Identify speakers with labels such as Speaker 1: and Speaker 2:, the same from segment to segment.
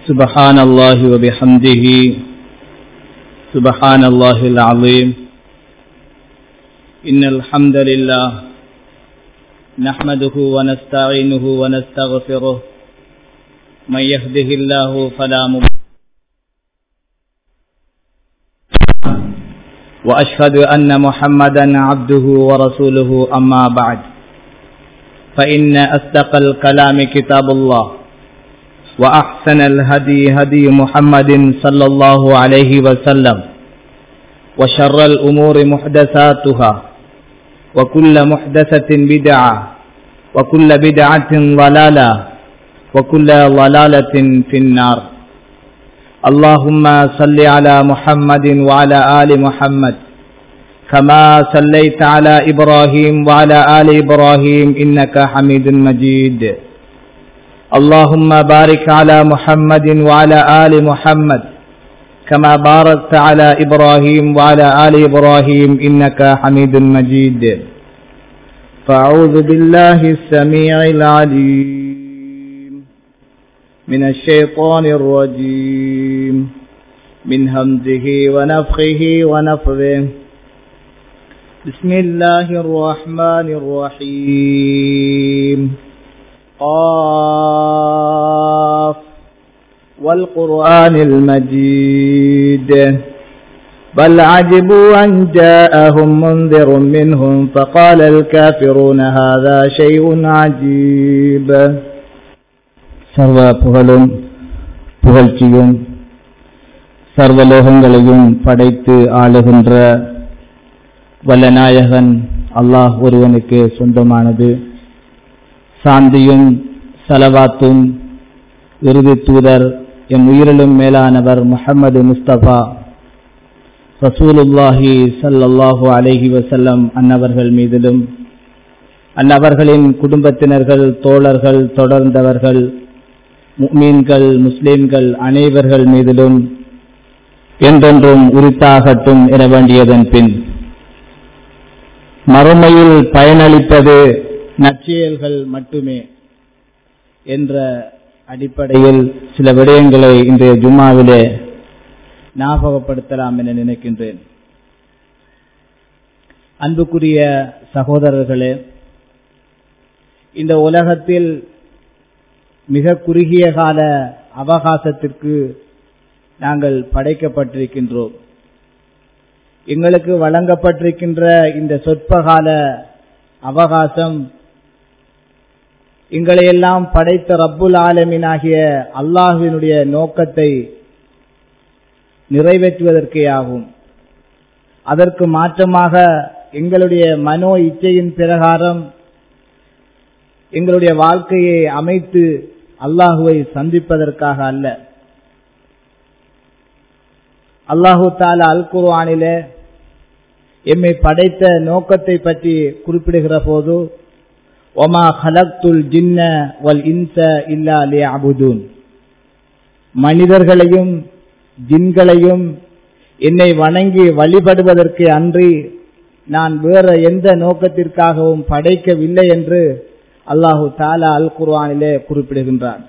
Speaker 1: سبحان الله وبحمده سبحان الله العظيم إن الحمد لله نحمده ونستعينه ونستغفره من يهده الله فلا مضل وأشهد أن محمدا عبده ورسوله أما بعد فإن أصدق الكلام كتاب الله وأحسن الهدي هدي محمد صلى الله عليه وسلم وشر الأمور محدثاتها وكل محدثة بدعة وكل بدعة ضلالة وكل ضلالة في النار اللهم صل على محمد وعلى آل محمد كما صليت على إبراهيم وعلى آل إبراهيم إنك حميد مجيد اللهم بارك على محمد وعلى آل محمد كما باركت على إبراهيم وعلى آل إبراهيم إنك حميد مجيد فأعوذ بالله السميع العليم من الشيطان الرجيم من همزه ونفخه ونفذه بسم الله الرحمن الرحيم قاف والقرآن المجيد بل عجبوا أن جاءهم منذر منهم فقال الكافرون هذا شيء عجيب சர்வ புகழும் புகழ்ச்சியும் சர்வலோகங்களையும் படைத்து ஆளுகின்ற வல்லநாயகன் அல்லாஹ் ஒருவனுக்கு சொந்தமானது சாந்தியும் சலவாத்தும் இறுதி தூதர் என் உயிரிலும் மேலானவர் முகமது முஸ்தபா ரசூலுல்லாஹி சல்லல்லாஹு அலஹி வசல்லம் அன்னவர்கள் மீதிலும் அன்னவர்களின் குடும்பத்தினர்கள் தோழர்கள் தொடர்ந்தவர்கள் மீன்கள் முஸ்லிம்கள் அனைவர்கள் மீதிலும் என்றென்றும் உரித்தாகட்டும் என வேண்டியதன் பின் மறுமையில் பயனளிப்பது நற்செயல்கள் மட்டுமே என்ற அடிப்படையில் சில விடயங்களை இன்றைய ஜும்மாவிலே ஞாபகப்படுத்தலாம் என நினைக்கின்றேன் அன்புக்குரிய சகோதரர்களே இந்த உலகத்தில் மிக குறுகிய கால அவகாசத்திற்கு நாங்கள் படைக்கப்பட்டிருக்கின்றோம் எங்களுக்கு வழங்கப்பட்டிருக்கின்ற இந்த சொற்பகால அவகாசம் எங்களையெல்லாம் படைத்த ரப்புல் ஆலமினாகிய அல்லாஹுவினுடைய நோக்கத்தை நிறைவேற்றுவதற்கே ஆகும் அதற்கு மாற்றமாக எங்களுடைய மனோ இச்சையின் பிரகாரம் எங்களுடைய வாழ்க்கையை அமைத்து அல்லாஹுவை சந்திப்பதற்காக அல்ல அல்லாஹு தாலா அல் குர்வானிலே எம்மை படைத்த நோக்கத்தை பற்றி குறிப்பிடுகிற போது ஒமா ஹலக்துல் ஜின்ன வல் இன்ச இல்லா லே அபுதூன் மனிதர்களையும் ஜின்களையும் என்னை வணங்கி வழிபடுவதற்கு அன்றி நான் வேற எந்த நோக்கத்திற்காகவும் படைக்கவில்லை என்று அல்லாஹு தாலா அல் குர்வானிலே குறிப்பிடுகின்றான்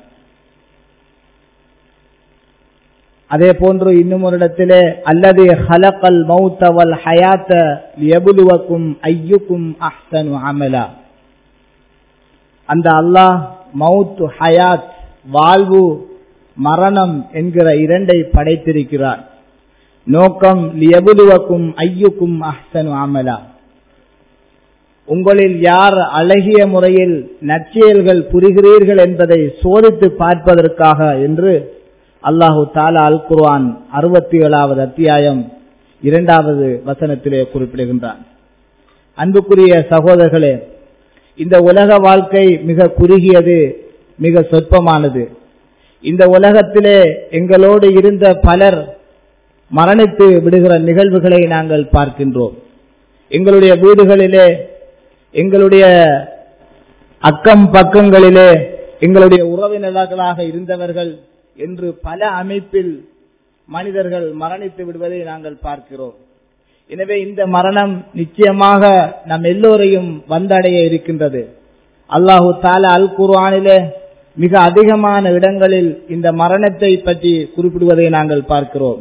Speaker 1: அதே போன்று இன்னும் ஒரு இடத்திலே அல்லது ஹலக்கல் மௌத்தவல் ஹயாத்த எபுலுவக்கும் ஐயுக்கும் அஹ்சனு அமலா அந்த அல்லாஹ் மவுத் ஹயாத் வாழ்வு மரணம் என்கிற இரண்டை படைத்திருக்கிறார் நோக்கம் லியபுலுவக்கும் ஐயுக்கும் அஹ்சனு அமலா உங்களில் யார் அழகிய முறையில் நற்செயல்கள் புரிகிறீர்கள் என்பதை சோதித்து பார்ப்பதற்காக என்று அல்லாஹு தாலா அல் குர்வான் அறுபத்தி ஏழாவது அத்தியாயம் இரண்டாவது வசனத்திலே குறிப்பிடுகின்றான் அன்புக்குரிய சகோதரர்களே இந்த உலக வாழ்க்கை மிக குறுகியது மிக சொற்பமானது இந்த உலகத்திலே எங்களோடு இருந்த பலர் மரணித்து விடுகிற நிகழ்வுகளை நாங்கள் பார்க்கின்றோம் எங்களுடைய வீடுகளிலே எங்களுடைய அக்கம் பக்கங்களிலே எங்களுடைய உறவினர்களாக இருந்தவர்கள் என்று பல அமைப்பில் மனிதர்கள் மரணித்து விடுவதை நாங்கள் பார்க்கிறோம் எனவே இந்த மரணம் நிச்சயமாக நம் எல்லோரையும் வந்தடைய இருக்கின்றது அல்லாஹு தாலா அல் குர்ஆனிலே மிக அதிகமான இடங்களில் இந்த மரணத்தை பற்றி குறிப்பிடுவதை நாங்கள் பார்க்கிறோம்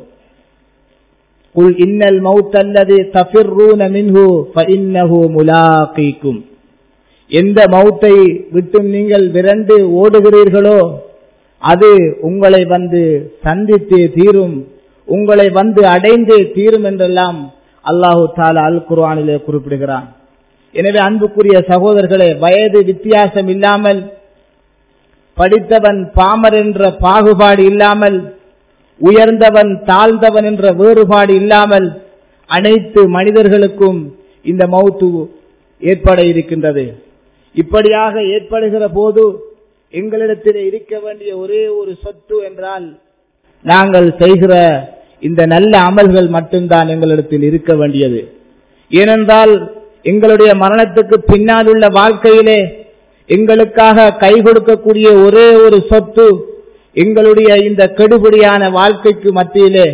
Speaker 1: குல் இன்னல் மௌத்தல்லது தஃபிர்ரூன மின்ஹு ஃபஇன்னஹு முலாகீக்கும் எந்த மௌத்தை விட்டும் நீங்கள் விரண்டு ஓடுகிறீர்களோ அது உங்களை வந்து சந்தித்தே தீரும் உங்களை வந்து அடைந்தே தீரும் என்றெல்லாம் அல்லாஹு தாலா அல் குர்ஆனிலே குறிப்பிடுகிறான் எனவே அன்புக்குரிய சகோதரர்களே வயது வித்தியாசம் இல்லாமல் படித்தவன் பாமர் என்ற பாகுபாடு இல்லாமல் உயர்ந்தவன் தாழ்ந்தவன் என்ற வேறுபாடு இல்லாமல் அனைத்து மனிதர்களுக்கும் இந்த மௌத்து ஏற்பட இருக்கின்றது இப்படியாக ஏற்படுகிற போது எங்களிடத்தில் இருக்க வேண்டிய ஒரே ஒரு சொத்து என்றால் நாங்கள் செய்கிற இந்த நல்ல அமல்கள் மட்டும்தான் எங்களிடத்தில் இருக்க வேண்டியது ஏனென்றால் எங்களுடைய மரணத்துக்கு பின்னால் உள்ள வாழ்க்கையிலே எங்களுக்காக கை கொடுக்கக்கூடிய ஒரே ஒரு சொத்து எங்களுடைய இந்த கெடுபடியான வாழ்க்கைக்கு மத்தியிலே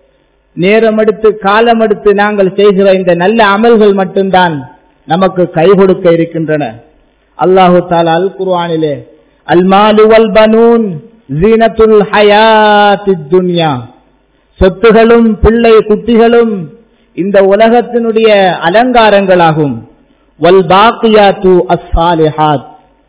Speaker 1: நேரம் எடுத்து காலம் எடுத்து நாங்கள் செய்கிற இந்த நல்ல அமல்கள் மட்டும்தான் நமக்கு கை கொடுக்க இருக்கின்றன அல்லாஹு தாலா அல் குர்ஆனிலே அல்மாலு வல் பனூன் ஜீனத்துல் ஹயாத்தித் துன்யா சொத்துகளும் பிள்ளை குட்டிகளும் இந்த உலகத்தினுடைய அலங்காரங்களாகும் வல் பாக்கியாத்து அஸ்ஸாலிஹாத்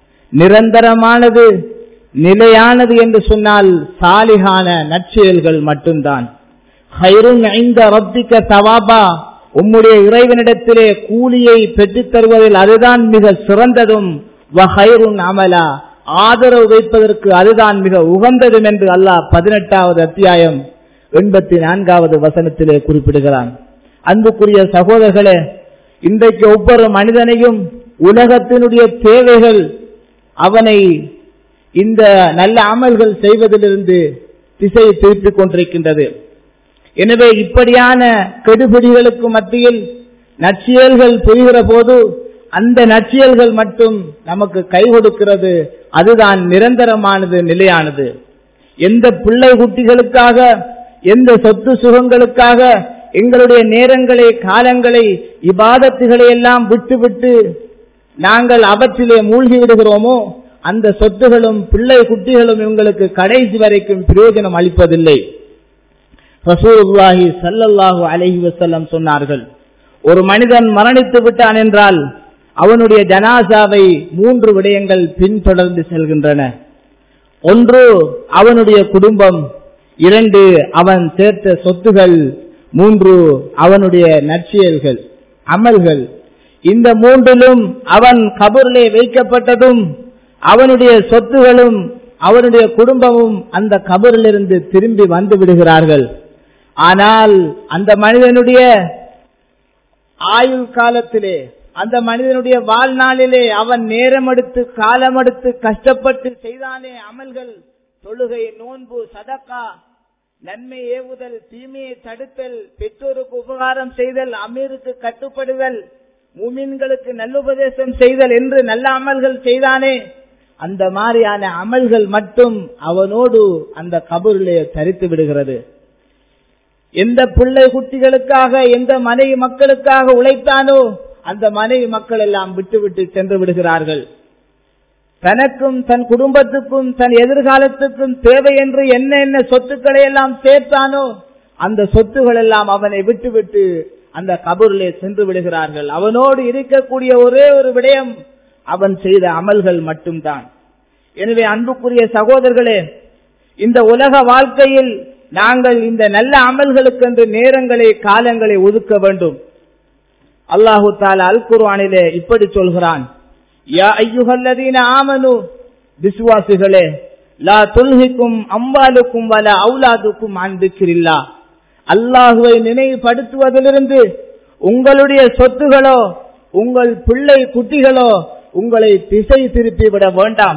Speaker 1: நிரந்தரமானது நிலையானது என்று சொன்னால் சாலிகான நற்செயல்கள் மட்டும்தான் ஹைருன் ஐந்த ரப்பிக்க தவாபா உம்முடைய இறைவனிடத்திலே கூலியை பெற்றுத் தருவதில் அதுதான் மிக சிறந்ததும் வஹைருன் அமலா ஆதரவு வைப்பதற்கு அதுதான் மிக உகந்ததும் என்று அல்லாஹ் பதினெட்டாவது அத்தியாயம் எண்பத்தி நான்காவது வசனத்திலே குறிப்பிடுகிறான் அன்புக்குரிய சகோதரர்களே இன்றைக்கு ஒவ்வொரு மனிதனையும் உலகத்தினுடைய தேவைகள் அவனை இந்த நல்ல அமல்கள் செய்வதிலிருந்து திசை திருப்பிக் கொண்டிருக்கின்றது எனவே இப்படியான கெடுபிடிகளுக்கு மத்தியில் நற்சியல்கள் புரிகிற போது அந்த நற்சியல்கள் மட்டும் நமக்கு கை கொடுக்கிறது அதுதான் நிரந்தரமானது நிலையானது எந்த பிள்ளை குட்டிகளுக்காக எந்த சொத்து சுகங்களுக்காக எங்களுடைய நேரங்களை காலங்களை இபாதத்துகளை எல்லாம் விட்டுவிட்டு நாங்கள் அவற்றிலே மூழ்கி விடுகிறோமோ அந்த சொத்துகளும் பிள்ளை குட்டிகளும் இவங்களுக்கு கடைசி வரைக்கும் பிரயோஜனம் அளிப்பதில்லை ரசூலுல்லாஹி சல்லல்லாஹு அலைஹி வஸல்லம் சொன்னார்கள் ஒரு மனிதன் மரணித்து விட்டான் என்றால் அவனுடைய ஜனாசாவை மூன்று விடயங்கள் பின்தொடர்ந்து செல்கின்றன ஒன்று அவனுடைய குடும்பம் இரண்டு அவன் சேர்த்த சொத்துகள் மூன்று அவனுடைய நற்செயல்கள் அமல்கள் இந்த மூன்றிலும் அவன் கபூரிலே வைக்கப்பட்டதும் அவனுடைய சொத்துகளும் அவனுடைய குடும்பமும் அந்த கபரிலிருந்து திரும்பி வந்து விடுகிறார்கள் ஆனால் அந்த மனிதனுடைய ஆயுள் காலத்திலே அந்த மனிதனுடைய வாழ்நாளிலே அவன் நேரம் எடுத்து காலம் எடுத்து கஷ்டப்பட்டு செய்தானே அமல்கள் தொழுகை நோன்பு சதக்கா நன்மை ஏவுதல் தீமையை தடுத்தல் பெற்றோருக்கு உபகாரம் செய்தல் அமீருக்கு கட்டுப்படுதல் முமின்களுக்கு நல்லுபதேசம் செய்தல் என்று நல்ல அமல்கள் செய்தானே அந்த மாதிரியான அமல்கள் மட்டும் அவனோடு அந்த கபூரிலே தரித்து விடுகிறது எந்த பிள்ளை குட்டிகளுக்காக எந்த மனைவி மக்களுக்காக உழைத்தானோ அந்த மனைவி மக்கள் எல்லாம் விட்டு விட்டு சென்று விடுகிறார்கள் தனக்கும் தன் குடும்பத்துக்கும் தன் எதிர்காலத்துக்கும் தேவை என்று என்ன என்ன சொத்துக்களை எல்லாம் சேர்த்தானோ அந்த சொத்துகள் எல்லாம் அவனை விட்டுவிட்டு அந்த கபூரிலே சென்று விடுகிறார்கள் அவனோடு இருக்கக்கூடிய ஒரே ஒரு விடயம் அவன் செய்த அமல்கள் மட்டும்தான் எனவே அன்புக்குரிய சகோதரர்களே இந்த உலக வாழ்க்கையில் நாங்கள் இந்த நல்ல அமல்களுக்கென்று நேரங்களை காலங்களை ஒதுக்க வேண்டும் அல்லாஹு தாலா அல் குர்ஆனிலே இப்படி சொல்கிறான் யா ஐயுகல்லதீன ஆமனு விசுவாசிகளே லா துல்ஹிக்கும் அம்பாலுக்கும் வல அவுலாதுக்கும் அன்பிக்கிறில்லா அல்லாஹுவை நினைவுபடுத்துவதிலிருந்து உங்களுடைய சொத்துகளோ உங்கள் பிள்ளை குட்டிகளோ உங்களை திசை திருப்பி விட வேண்டாம்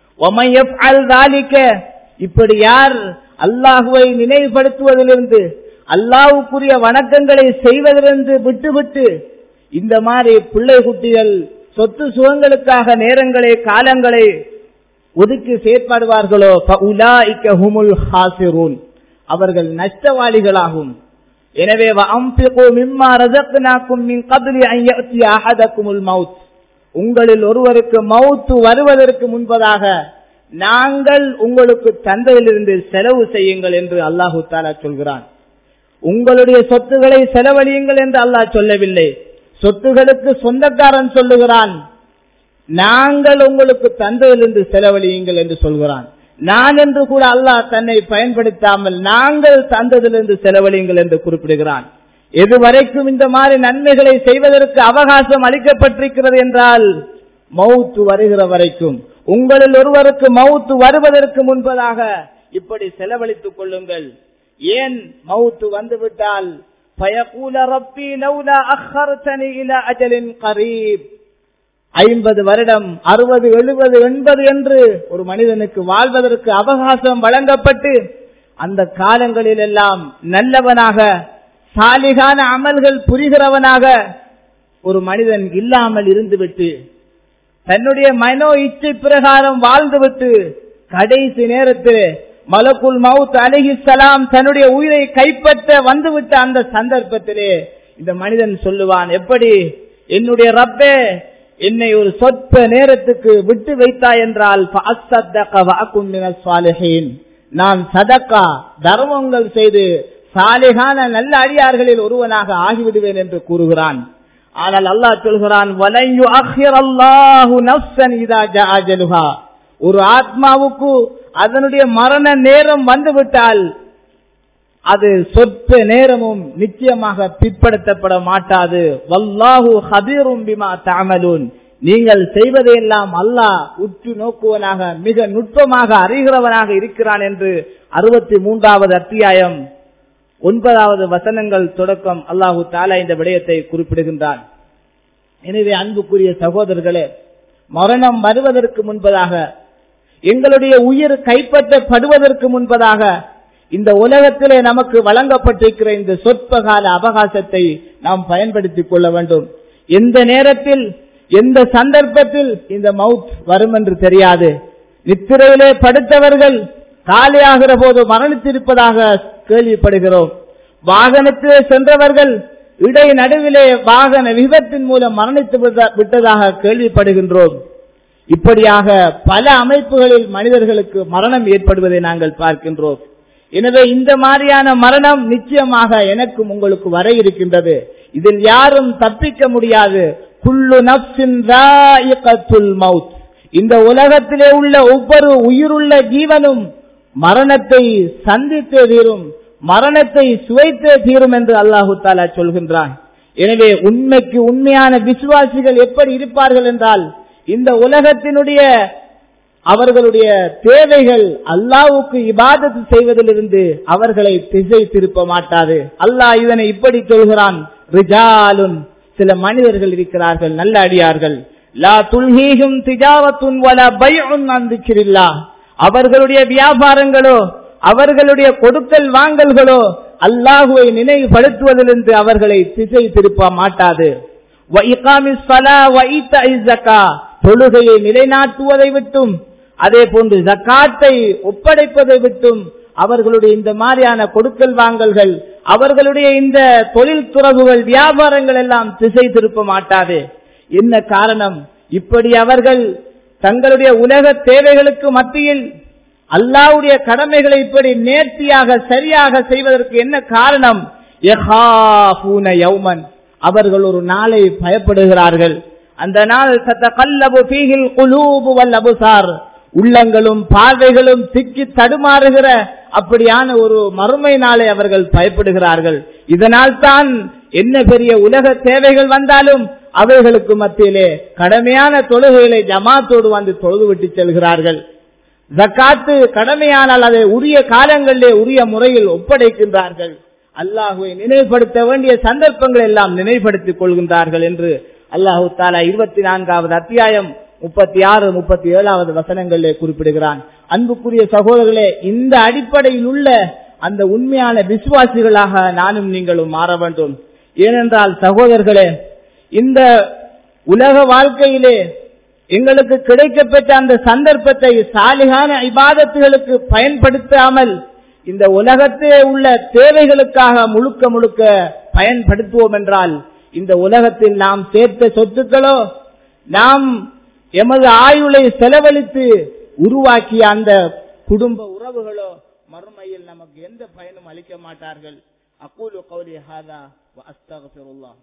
Speaker 1: இப்படி யார் அல்லாஹுவை நினைவுபடுத்துவதிலிருந்து அல்லாவுக்குரிய வணக்கங்களை செய்வதிலிருந்து விட்டுவிட்டு இந்த மாதிரி பிள்ளை குட்டிகள் சொத்து சுகங்களுக்காக நேரங்களை காலங்களை ஒதுக்கி செயற்படுவார்களோ அவர்கள் நஷ்டவாளிகளாகும் எனவே உங்களில் ஒருவருக்கு மவுத்து வருவதற்கு முன்பதாக நாங்கள் உங்களுக்கு தந்ததிலிருந்து செலவு செய்யுங்கள் என்று அல்லாஹு தாலா சொல்கிறான் உங்களுடைய சொத்துக்களை செலவழியுங்கள் என்று அல்லாஹ் சொல்லவில்லை சொத்துகளுக்கு சொந்தக்காரன் சொல்லுகிறான் நாங்கள் உங்களுக்கு தந்ததிலிருந்து செலவழியுங்கள் என்று சொல்கிறான் நான் என்று கூட அல்லாஹ் தன்னை பயன்படுத்தாமல் நாங்கள் தந்ததிலிருந்து செலவழியுங்கள் என்று குறிப்பிடுகிறான் எதுவரைக்கும் இந்த மாதிரி நன்மைகளை செய்வதற்கு அவகாசம் அளிக்கப்பட்டிருக்கிறது என்றால் மவுத்து வருகிற வரைக்கும் உங்களில் ஒருவருக்கு மவுத்து வருவதற்கு முன்பதாக இப்படி செலவழித்துக் கொள்ளுங்கள் ஏன் மவுத்து வந்துவிட்டால் பயகூல ரப்பி லௌலா அஹ்ஹர்தனி இலா அஜலின் கரீப் ஐம்பது வருடம் அறுபது எழுபது எண்பது என்று ஒரு மனிதனுக்கு வாழ்வதற்கு அவகாசம் வழங்கப்பட்டு அந்த காலங்களில் எல்லாம் நல்லவனாக சாலிகான அமல்கள் புரிகிறவனாக ஒரு மனிதன் இல்லாமல் இருந்துவிட்டு தன்னுடைய மனோ இச்சை பிரகாரம் வாழ்ந்துவிட்டு கடைசி நேரத்தில் மலக்குல் மவுத் அலஹி சலாம் தன்னுடைய உயிரை கைப்பற்ற வந்துவிட்ட அந்த சந்தர்ப்பத்திலே இந்த மனிதன் சொல்லுவான் எப்படி என்னுடைய ரப்பே என்னை ஒரு சொற்ப நேரத்துக்கு விட்டு வைத்தாய் என்றால் நான் சதக்கா தர்மங்கள் செய்து சாலிகான நல்ல அடியார்களில் ஒருவனாக ஆகிவிடுவேன் என்று கூறுகிறான் ஆனால் அல்லாஹ் சொல்கிறான் ஒரு ஆத்மாவுக்கு அதனுடைய மரண நேரம் வந்துவிட்டால் அது சொற்ப நேரமும் நிச்சயமாக பிற்படுத்தப்பட மாட்டாது வல்லாஹு ஹபீரும் பிமா தாமலூன் நீங்கள் செய்வதையெல்லாம் அல்லாஹ் உற்று நோக்குவனாக மிக நுட்பமாக அறிகிறவனாக இருக்கிறான் என்று அறுபத்தி மூன்றாவது அத்தியாயம் ஒன்பதாவது வசனங்கள் தொடக்கம் அல்லாஹு தாலா இந்த விடயத்தை குறிப்பிடுகின்றான் எனவே அன்புக்குரிய சகோதரர்களே மரணம் வருவதற்கு முன்பதாக எங்களுடைய உயிர் கைப்பற்றப்படுவதற்கு முன்பதாக இந்த உலகத்திலே நமக்கு வழங்கப்பட்டிருக்கிற இந்த சொற்ப கால அவகாசத்தை நாம் பயன்படுத்திக் கொள்ள வேண்டும் எந்த நேரத்தில் எந்த சந்தர்ப்பத்தில் இந்த மவுத் வரும் என்று தெரியாது நித்திரையிலே படுத்தவர்கள் காலியாகிற போது மரணித்திருப்பதாக கேள்விப்படுகிறோம் வாகனத்திலே சென்றவர்கள் இடை நடுவிலே வாகன விபத்தின் மூலம் மரணித்து விட்டதாக கேள்விப்படுகின்றோம் இப்படியாக பல அமைப்புகளில் மனிதர்களுக்கு மரணம் ஏற்படுவதை நாங்கள் பார்க்கின்றோம் எனவே இந்த மாதிரியான மரணம் நிச்சயமாக எனக்கும் உங்களுக்கு வர இருக்கின்றது இதில் யாரும் தப்பிக்க முடியாது குள்ளு நப்சின் மவுத் இந்த உலகத்திலே உள்ள ஒவ்வொரு உயிருள்ள ஜீவனும் மரணத்தை சந்தித்தே தீரும் மரணத்தை சுவைத்தே தீரும் என்று அல்லாஹு தாலா சொல்கின்றான் எனவே உண்மைக்கு உண்மையான விசுவாசிகள் எப்படி இருப்பார்கள் என்றால் இந்த உலகத்தினுடைய அவர்களுடைய தேவைகள் அல்லாவுக்கு இபாதத்து செய்வதிலிருந்து அவர்களை திசை திருப்ப மாட்டாது அல்லாஹ் இதனை இப்படி சொல்கிறான் ரிஜாலுன் சில மனிதர்கள் இருக்கிறார்கள் நல்ல அடியார்கள் லா துல்ஹீகும் திஜாவத்துன் வல பைஉன் அந்திக்கிறில்லா அவர்களுடைய வியாபாரங்களோ அவர்களுடைய கொடுக்கல் வாங்கல்களோ அல்லாஹுவை நினைவுபடுத்துவதிலிருந்து அவர்களை திசை திருப்ப மாட்டாது தொழுகையை நிலைநாட்டுவதை விட்டும் அதே போன்று ஜக்காத்தை ஒப்படைப்பதை விட்டும் அவர்களுடைய இந்த மாதிரியான கொடுக்கல் வாங்கல்கள் அவர்களுடைய இந்த தொழில் துறவுகள் வியாபாரங்கள் எல்லாம் திசை திருப்ப மாட்டாது என்ன காரணம் இப்படி அவர்கள் தங்களுடைய உலக தேவைகளுக்கு மத்தியில் அல்லாவுடைய கடமைகளை இப்படி நேர்த்தியாக சரியாக செய்வதற்கு என்ன காரணம் யௌமன் அவர்கள் ஒரு நாளை பயப்படுகிறார்கள் அந்த நாள் சத்த கல்லபு பீகில் குலூபு வல்லபுசார் உள்ளங்களும் பார்வைகளும் திக்கி தடுமாறுகிற அப்படியான ஒரு மறுமை நாளை அவர்கள் பயப்படுகிறார்கள் இதனால் தான் என்ன பெரிய உலக தேவைகள் வந்தாலும் அவைகளுக்கு மத்தியிலே கடமையான தொழுகைகளை ஜமாத்தோடு வந்து தொழுது விட்டு செல்கிறார்கள் ஜக்காத்து கடமையானால் அதை உரிய காலங்களிலே உரிய முறையில் ஒப்படைக்கின்றார்கள் அல்லாஹுவை நினைவுபடுத்த வேண்டிய சந்தர்ப்பங்கள் எல்லாம் நினைவுபடுத்திக் கொள்கின்றார்கள் என்று அல்லாஹு தாலா இருபத்தி நான்காவது அத்தியாயம் முப்பத்தி ஆறு முப்பத்தி ஏழாவது வசனங்களிலே குறிப்பிடுகிறான் அன்புக்குரிய சகோதரர்களே இந்த அடிப்படையில் உள்ள அந்த உண்மையான விசுவாசிகளாக நானும் நீங்களும் மாற வேண்டும் ஏனென்றால் சகோதரர்களே இந்த உலக வாழ்க்கையிலே எங்களுக்கு கிடைக்கப்பெற்ற அந்த சந்தர்ப்பத்தை சாலிகான இபாதத்துகளுக்கு பயன்படுத்தாமல் இந்த உலகத்திலே உள்ள தேவைகளுக்காக முழுக்க முழுக்க பயன்படுத்துவோம் என்றால் இந்த உலகத்தில் நாம் சேர்த்த சொத்துக்களோ நாம் எமது ஆயுளை செலவழித்து உருவாக்கிய அந்த குடும்ப உறவுகளோ மறுமையில் நமக்கு எந்த பயனும் அளிக்க மாட்டார்கள் அக்கூலு கௌலி ஹாதா அஸ்தகஃபிருல்லாஹ்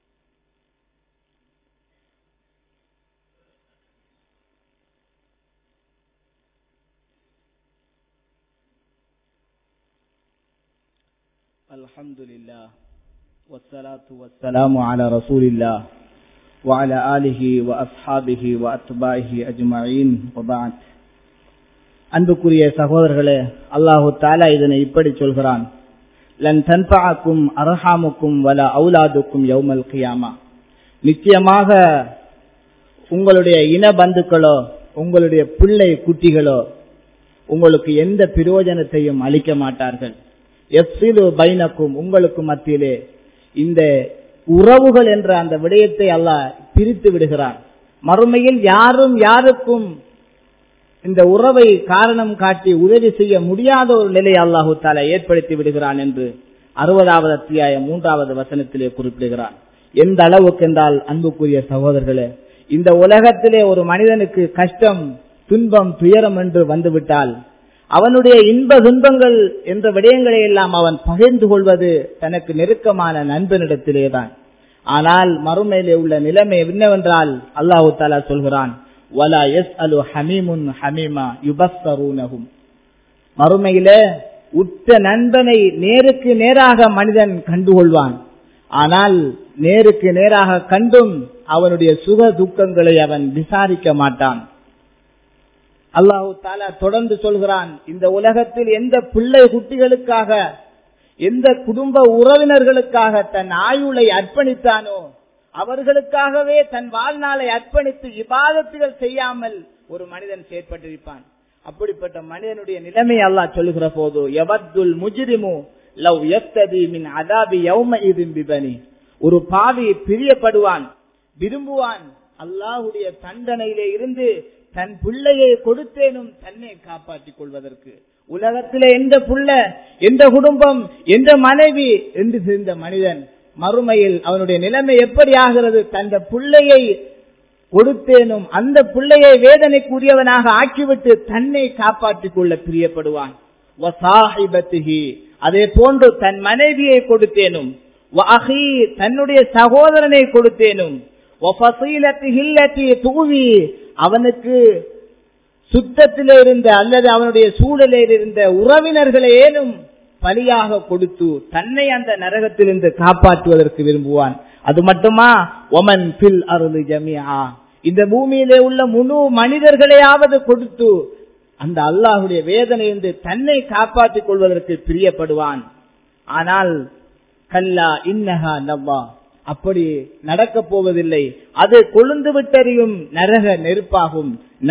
Speaker 1: الحمد لله والصلاة والسلام على رسول الله وعلى آله وأصحابه وأتباعه أجمعين وبعد அன்புக்குரிய சகோதரர்களே அல்லாஹு தாலா இதனை இப்படி சொல்கிறான் லன் தன்பாக்கும் அரஹாமுக்கும் வல அவுலாதுக்கும் யௌமல் கியாமா நிச்சயமாக உங்களுடைய இன பந்துக்களோ உங்களுடைய பிள்ளை குட்டிகளோ உங்களுக்கு எந்த பிரயோஜனத்தையும் அளிக்க மாட்டார்கள் எஃப்சிலு பைனக்கும் உங்களுக்கு மத்தியிலே இந்த உறவுகள் என்ற அந்த விடயத்தை அல்லாஹ் பிரித்து விடுகிறான் மறுமையில் யாரும் யாருக்கும் இந்த உறவை காரணம் காட்டி உதவி செய்ய முடியாத ஒரு நிலையை அல்லாஹு தாலா ஏற்படுத்தி விடுகிறான் என்று அறுபதாவது அத்தியாயம் மூன்றாவது வசனத்திலே குறிப்பிடுகிறான் எந்த அளவுக்கு என்றால் அன்புக்குரிய சகோதரர்களே இந்த உலகத்திலே ஒரு மனிதனுக்கு கஷ்டம் துன்பம் துயரம் என்று வந்துவிட்டால் அவனுடைய இன்ப துன்பங்கள் என்ற விடயங்களை எல்லாம் அவன் பகிர்ந்து கொள்வது தனக்கு நெருக்கமான நண்பனிடத்திலேதான் ஆனால் மறுமையிலே உள்ள நிலைமை என்னவென்றால் அல்லாஹு தாலா சொல்கிறான் வலா எஸ் அலு ஹமீமுன் ஹமீமா யுபஸ்தரூனகும் மறுமையிலே உற்ற நண்பனை நேருக்கு நேராக மனிதன் கண்டுகொள்வான் ஆனால் நேருக்கு நேராக கண்டும் அவனுடைய சுக துக்கங்களை அவன் விசாரிக்க மாட்டான் அல்லாஹு தாலா தொடர்ந்து சொல்கிறான் இந்த உலகத்தில் எந்த பிள்ளை குட்டிகளுக்காக எந்த குடும்ப உறவினர்களுக்காக தன் ஆயுளை அர்ப்பணித்தானோ அவர்களுக்காகவே தன் வாழ்நாளை அர்ப்பணித்து இபாதத்துகள் செய்யாமல் ஒரு மனிதன் செயற்பட்டிருப்பான் அப்படிப்பட்ட மனிதனுடைய நிலைமை அல்லாஹ் சொல்லுகிற போது எவத்துல் முஜிரிமு லவ் எஃப்ததி மின் அதாபி யௌம பிபனி ஒரு பாவி பிரியப்படுவான் விரும்புவான் அல்லாஹுடைய தண்டனையிலே இருந்து தன் பிள்ளையை கொடுத்தேனும் தன்னை காப்பாற்றிக் கொள்வதற்கு உலகத்திலே எந்த புள்ள எந்த குடும்பம் எந்த மனைவி என்று தெரிந்த மனிதன் மறுமையில் அவனுடைய நிலைமை எப்படி ஆகிறது தந்த பிள்ளையை கொடுத்தேனும் அந்த பிள்ளையை வேதனைக்குரியவனாக ஆக்கிவிட்டு தன்னை காப்பாற்றிக் கொள்ள பிரியப்படுவான் அதே போன்று தன் மனைவியை கொடுத்தேனும் தன்னுடைய சகோதரனை கொடுத்தேனும் தூவி அவனுக்கு சுத்தத்திலே இருந்த அல்லது அவனுடைய சூழலில் இருந்த உறவினர்களை ஏனும் பலியாக கொடுத்து தன்னை அந்த நரகத்திலிருந்து காப்பாற்றுவதற்கு விரும்புவான் அது மட்டுமா ஒமன் பில் அருள் ஜமியா இந்த பூமியிலே உள்ள முழு மனிதர்களையாவது கொடுத்து அந்த அல்லாஹுடைய வேதனையிலிருந்து தன்னை காப்பாற்றிக் கொள்வதற்கு பிரியப்படுவான் ஆனால் கல்லா இன்னஹா நவ்வா அப்படி நடக்க போவதில்லை அது கொழுந்து விட்டறியும் நரக நெருப்பாகும்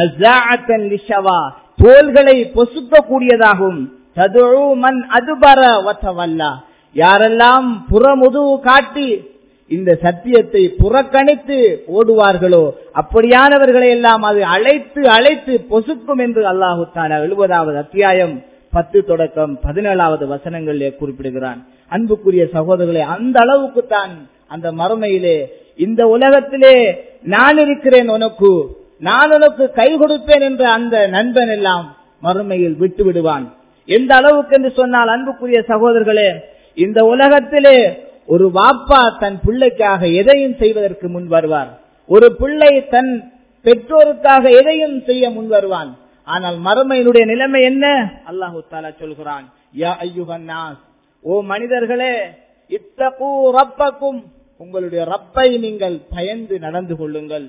Speaker 1: தோள்களை பொசுக்கக்கூடியதாகும் மண் அதுபர வத்தவல்லா யாரெல்லாம் புறமுதுவு காட்டி இந்த சத்தியத்தை புறக்கணித்து ஓடுவார்களோ அப்படியானவர்களை எல்லாம் அது அழைத்து அழைத்து பொசுக்கும் என்று அல்லாஹு தாலா எழுபதாவது அத்தியாயம் பத்து தொடக்கம் பதினேழாவது வசனங்களிலே குறிப்பிடுகிறான் அன்புக்குரிய சகோதரர்களே அந்த அளவுக்கு தான் அந்த மறுமையிலே இந்த உலகத்திலே நான் இருக்கிறேன் உனக்கு நான் உனக்கு கை கொடுப்பேன் என்ற அந்த நண்பன் எல்லாம் மறுமையில் விட்டு விடுவான் எந்த அளவுக்கு என்று சொன்னால் அன்புக்குரிய சகோதரர்களே இந்த உலகத்திலே ஒரு வாப்பா தன் பிள்ளைக்காக எதையும் செய்வதற்கு முன் வருவார் ஒரு பிள்ளை தன் பெற்றோருக்காக எதையும் செய்ய முன் வருவான் ஆனால் மறுமையினுடைய நிலைமை என்ன அல்லாஹு தாலா சொல்கிறான் யா ஐயுகன் ஓ மனிதர்களே இத்தகு ரப்பக்கும் உங்களுடைய ரப்பை நீங்கள் பயந்து நடந்து கொள்ளுங்கள்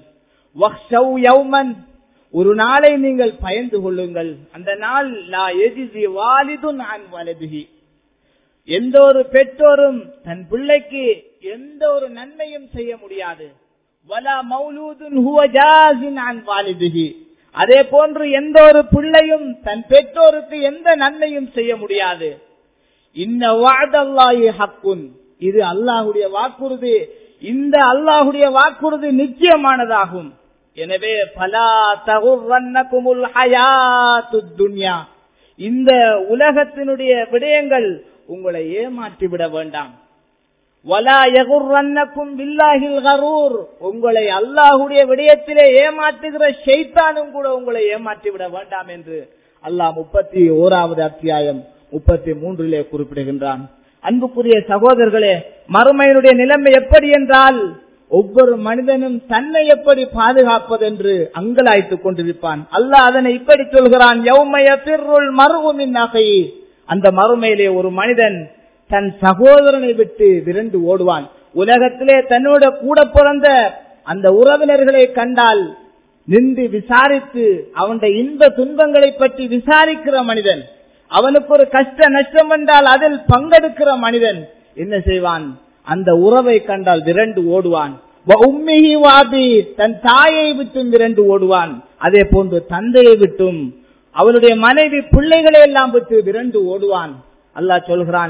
Speaker 1: ஒரு நாளை நீங்கள் பயந்து கொள்ளுங்கள் அந்த நாள் லா எஜிசி வாலிதுன் வலதுகி எந்த ஒரு பெற்றோரும் தன் பிள்ளைக்கு எந்த ஒரு நன்மையும் செய்ய முடியாது வலா மௌலூதுன் ஹுவ ஜாசின் அன் வாலிதுகி அதே போன்று எந்த ஒரு பிள்ளையும் தன் பெற்றோருக்கு எந்த நன்மையும் செய்ய முடியாது இன்ன வாதல்லாஹி ஹக்குன் இது அல்லாஹுடைய வாக்குறுதி இந்த அல்லாஹுடைய வாக்குறுதி நிச்சயமானதாகும் எனவே பலா தகுவன்னகுமுல் ஹயாத்து துன்யா இந்த உலகத்தினுடைய விடயங்கள் உங்களை ஏமாற்றி விட வேண்டாம் வலா யகுர்ரன்னக்கும் பில்லாஹில் கரூர் உங்களை அல்லாஹுடைய விடயத்திலே ஏமாற்றுகிற ஷைத்தானும் கூட உங்களை ஏமாற்றி விட வேண்டாம் என்று அல்லாஹ் முப்பத்தி ஓராவது அத்தியாயம் முப்பத்தி மூன்றிலே குறிப்பிடுகின்றான் அன்புக்குரிய சகோதரர்களே மறுமையினுடைய நிலைமை எப்படி என்றால் ஒவ்வொரு மனிதனும் தன்னை எப்படி பாதுகாப்பது என்று அங்கலாய்த்துக் கொண்டிருப்பான் அல்லாஹ் அதனை இப்படி சொல்கிறான் யௌமய பிர்ருள் மருவுமின் நகை அந்த மறுமையிலே ஒரு மனிதன் தன் சகோதரனை விட்டு விரண்டு ஓடுவான் உலகத்திலே தன்னோட கூட பிறந்த அந்த உறவினர்களை கண்டால் நின்று விசாரித்து அவனுடைய இன்ப துன்பங்களை பற்றி விசாரிக்கிற மனிதன் அவனுக்கு ஒரு கஷ்ட நஷ்டம் என்றால் அதில் பங்கெடுக்கிற மனிதன் என்ன செய்வான் அந்த உறவை கண்டால் விரண்டு ஓடுவான் உம்மிஹி வாபி தன் தாயை விட்டும் விரண்டு ஓடுவான் அதே போன்று தந்தையை விட்டும் அவனுடைய மனைவி பிள்ளைகளை எல்லாம் விட்டு விரண்டு ஓடுவான் அல்லாஹ் சொல்கிறான்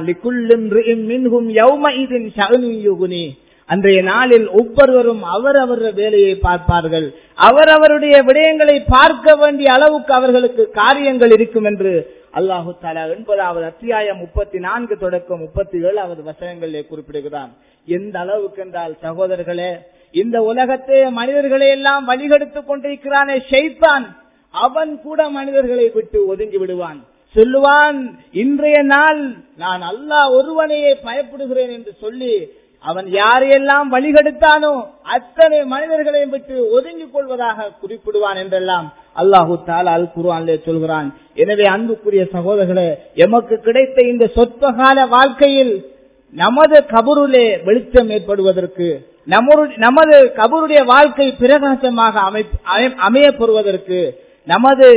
Speaker 1: அன்றைய நாளில் ஒவ்வொருவரும் அவரவர் வேலையை பார்ப்பார்கள் அவரவருடைய விடயங்களை பார்க்க வேண்டிய அளவுக்கு அவர்களுக்கு காரியங்கள் இருக்கும் என்று அல்லாஹு தாலா எண்பதாவது அத்தியாயம் முப்பத்தி நான்கு தொடக்கம் முப்பத்தி ஏழாவது வசனங்களிலே குறிப்பிடுகிறான் எந்த அளவுக்கு என்றால் சகோதரர்களே இந்த உலகத்தை மனிதர்களை எல்லாம் வழிகெடுத்துக் கொண்டிருக்கிறானே ஷெய்தான் அவன் கூட மனிதர்களை விட்டு ஒதுங்கி விடுவான் சொல்லுவான் இன்றைய நாள் நான் அல்லாஹ் ஒருவனையே பயப்படுகிறேன் என்று சொல்லி அவன் யாரையெல்லாம் வழிகெடுத்தானோ அத்தனை மனிதர்களையும் விட்டு ஒதுங்கிக் கொள்வதாக குறிப்பிடுவான் என்றெல்லாம் அல்லாஹு தாலா அல் குருவான்லே சொல்கிறான் எனவே அன்புக்குரிய சகோதரர்களே எமக்கு கிடைத்த இந்த சொற்பகால வாழ்க்கையில் நமது கபருளே வெளிச்சம் ஏற்படுவதற்கு நமது கபருடைய வாழ்க்கை பிரகாசமாக அமையப்பெறுவதற்கு நமது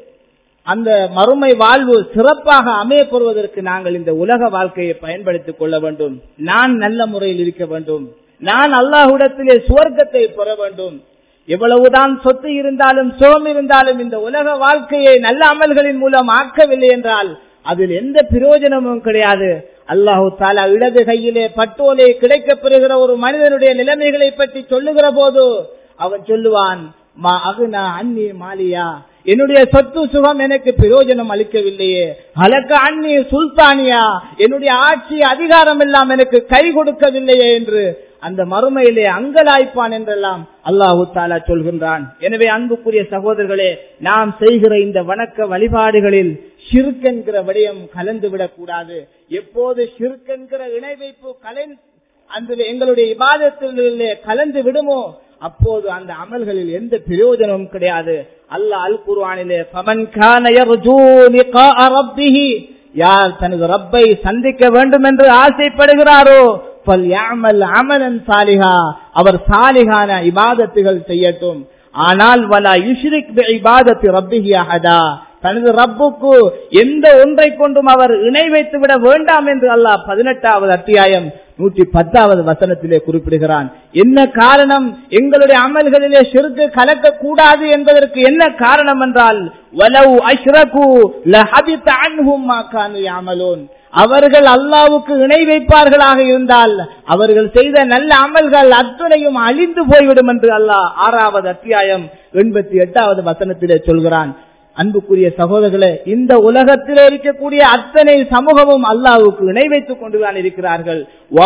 Speaker 1: அந்த மறுமை வாழ்வு சிறப்பாக அமையப்பெறுவதற்கு நாங்கள் இந்த உலக வாழ்க்கையை பயன்படுத்திக் கொள்ள வேண்டும் நான் நல்ல முறையில் இருக்க வேண்டும் நான் அல்லாஹுடத்திலே சுவர்க்கத்தை பெற வேண்டும் எவ்வளவுதான் சொத்து இருந்தாலும் சுகம் இருந்தாலும் இந்த உலக வாழ்க்கையை நல்ல அமல்களின் மூலம் ஆக்கவில்லை என்றால் அதில் எந்த பிரயோஜனமும் கிடையாது அல்லாஹு தாலா இடது கையிலே பட்டோலை கிடைக்கப் பெறுகிற ஒரு மனிதனுடைய நிலைமைகளை பற்றி சொல்லுகிற போது அவன் சொல்லுவான் மா அகுனா அன்னி மாலியா என்னுடைய சொத்து சுகம் எனக்கு பிரயோஜனம் அளிக்கவில்லையே அலக்க அன்னி சுல்தானியா என்னுடைய ஆட்சி அதிகாரம் எல்லாம் எனக்கு கை கொடுக்கவில்லையே என்று அந்த மறுமையிலே அங்கலாய்ப்பான் என்றெல்லாம் அல்லாஹு தாலா சொல்கின்றான் எனவே அன்புக்குரிய சகோதரர்களே நாம் செய்கிற இந்த வணக்க வழிபாடுகளில் ஷிர்கென்கிற விடயம் கலந்து விடக்கூடாது எப்போது ஷிர்கென்கிற இணை வைப்பு கலை அந்த எங்களுடைய இபாதத்திலே கலந்து விடுமோ அப்போது அந்த அமல்களில் எந்த பிரயோஜனமும் கிடையாது அல்லாஹ் அல் குர்ஆனிலே ஃபமன் கான யர்ஜூ லிகாஅ ரப்பிஹி யார் தனது ரப்பை சந்திக்க வேண்டும் என்று ஆசைப்படுகிறாரோ ஃபல்யஅமல் அமலன் சாலிஹா அவர் சாலிகான இபாதத்துகள் செய்யட்டும் ஆனால் வலா யுஷ்ரிக் பி இபாதத்தி ரப்பிஹி அஹதா தனது ரப்புக்கு எந்த ஒன்றை கொண்டும் அவர் இணை வைத்து விட வேண்டாம் என்று அல்லாஹ் பதினெட்டாவது அத்தியாயம் நூற்றி பத்தாவது வசனத்திலே குறிப்பிடுகிறான் என்ன காரணம் எங்களுடைய அமல்களிலே சிறுக்கு கலக்க கூடாது என்பதற்கு என்ன காரணம் என்றால் வலவு அஷ்ரகு லஹபித அன்ஹும் மா கானு யாமலூன் அவர்கள் அல்லாவுக்கு இணை வைப்பார்களாக இருந்தால் அவர்கள் செய்த நல்ல அமல்கள் அத்துணையும் அழிந்து போய்விடும் என்று அல்லாஹ் ஆறாவது அத்தியாயம் எண்பத்தி எட்டாவது வசனத்திலே சொல்கிறான் அன்புக்குரிய சகோதரர்களே இந்த உலகத்திலே இருக்கக்கூடிய அத்தனை சமூகமும் அல்லாவுக்கு இணை வைத்துக் கொண்டுதான் இருக்கிறார்கள்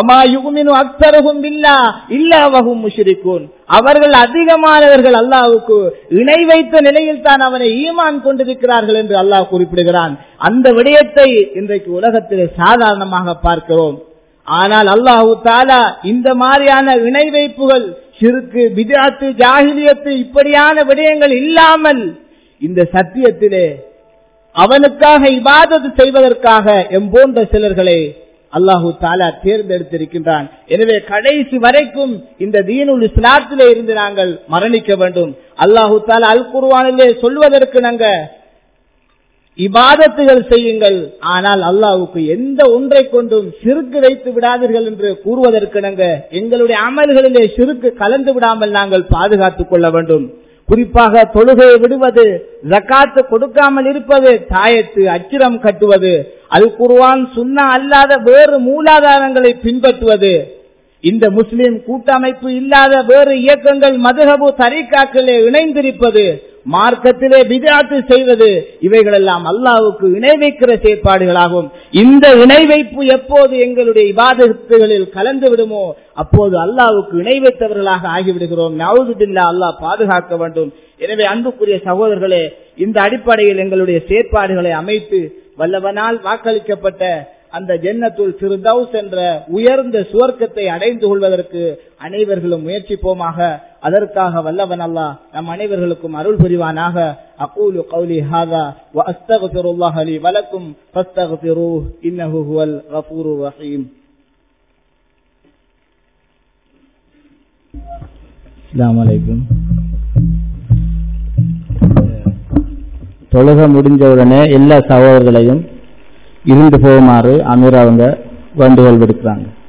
Speaker 1: அக்தரகும் இல்லா இல்லாவகும் முஷிரிக்கூன் அவர்கள் அதிகமானவர்கள் அல்லாவுக்கு இணை வைத்த நிலையில் தான் அவனை ஈமான் கொண்டிருக்கிறார்கள் என்று அல்லாஹ் குறிப்பிடுகிறான் அந்த விடயத்தை இன்றைக்கு உலகத்திலே சாதாரணமாக பார்க்கிறோம் ஆனால் அல்லாஹு தாலா இந்த மாதிரியான இணை வைப்புகள் சிறுக்கு விதாத்து ஜாகிலியத்து இப்படியான விடயங்கள் இல்லாமல் இந்த சத்தியத்திலே அவனுக்காக இபாதத்து செய்வதற்காக எம்போன்ற சிலர்களை அல்லாஹு தாலா தேர்ந்தெடுத்திருக்கின்றான் எனவே கடைசி வரைக்கும் இந்த தீனுல் இஸ்லாத்திலே இருந்து நாங்கள் மரணிக்க வேண்டும் அல்லாஹு தாலா அல் குருவானிலே சொல்வதற்கு நாங்க இபாதத்துகள் செய்யுங்கள் ஆனால் அல்லாவுக்கு எந்த ஒன்றை கொண்டும் சிறுக்கு வைத்து விடாதீர்கள் என்று கூறுவதற்கு நாங்க எங்களுடைய அமல்களிலே சிறுக்கு கலந்து விடாமல் நாங்கள் பாதுகாத்துக் கொள்ள வேண்டும் குறிப்பாக தொழுகையை விடுவது ஜக்காத்து கொடுக்காமல் இருப்பது தாயத்து அச்சிரம் கட்டுவது அது குருவான் சுண்ணா அல்லாத வேறு மூலாதாரங்களை பின்பற்றுவது இந்த முஸ்லிம் கூட்டமைப்பு இல்லாத வேறு இயக்கங்கள் மதுகபு தரிகாக்களே இணைந்திருப்பது மார்க்கத்திலே பிதாத்து செய்வது இவைகளெல்லாம் அல்லாவுக்கு இணை வைக்கிற செயற்பாடுகளாகும் இந்த இணை வைப்பு எப்போது எங்களுடைய இபாதத்துகளில் கலந்து விடுமோ அப்போது அல்லாவுக்கு இணை வைத்தவர்களாக ஆகிவிடுகிறோம் நவுதுபில்லா அல்லாஹ் பாதுகாக்க வேண்டும் எனவே அன்புக்குரிய சகோதரர்களே இந்த அடிப்படையில் எங்களுடைய செயற்பாடுகளை அமைத்து வல்லவனால் வாக்களிக்கப்பட்ட அந்த ஜென்னத்துல் சிறுதௌஸ் என்ற உயர்ந்த சுவர்க்கத்தை அடைந்து கொள்வதற்கு அனைவர்களும் முயற்சிப்போமாக அதற்காக வல்லவன் அல்லா நம் அனைவர்களுக்கும் அருள் புரிவானாக அகூலு கௌலி ஹாதா வ அஸ்தகுல்லாஹ் அலி வலக்கும் ஃபஸ்தகுரு இன்னஹு ஹுவல் கஃபூரு ரஹீம் அஸ்ஸலாமு அலைக்கும் தொழுக முடிஞ்ச உடனே எல்லா சகோதரர்களையும் இருந்து போகுமாறு அமீர் அவங்க வேண்டுகோள் விடுக்கிறாங்க